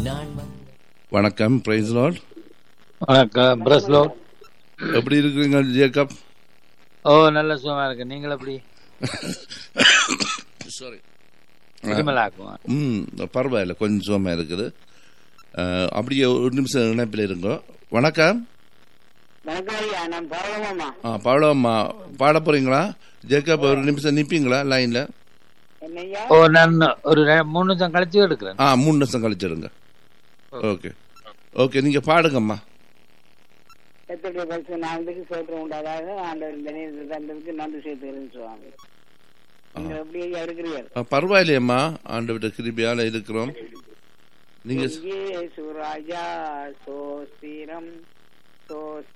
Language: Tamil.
நாள் வந்து வணக்கம் பிரைஸ் லார்ட் வணக்கம் பிரஸ்லோ எப்படி இருக்கிறீங்க ஜேக்கப் ஓ நல்ல சுகமா இருக்கு நீங்கள் எப்படி சாரி திருமலாக்கும் ம் பரவாயில்ல கொஞ்சம் சுகமாக இருக்குது அஹ், அப்படியே ஒரு நிமிஷம் இணைப்பில் இருங்க வணக்கம் வணக்கம் ஐயா நான் பரவமாமா ஆ பாடம்மா பாட போறீங்களா ஜேக்கப் ஒரு நிமிஷம் நிற்பீங்களா லைனில் என்னய்யா ஓ நான் ஒரு ரெ- மூணு நிமிஷம் கழிச்சு எடுக்கிறேன் ஆ மூணு நிமிஷம் கழிச்சிடுங்க ஓகே ஓகே நீங்கள் பாடுங்கம்மா எத்தனை பரிசு நாளுக்கு சோத்திரம் உண்டாதாக ஆண்டவர் இந்த நேரத்தில் தந்ததுக்கு நன்றி சேர்த்துக்கிறேன் சுவாமி நீங்கள் எப்படி ஐயா இருக்கிறீர்கள் ஆ, பரவாயில்லையம்மா ஆண்டு கிருபியால் இருக்கிறோம் நீங்கள் இயேசு ராஜா சோஸ்திரம் சோஸ்திரம்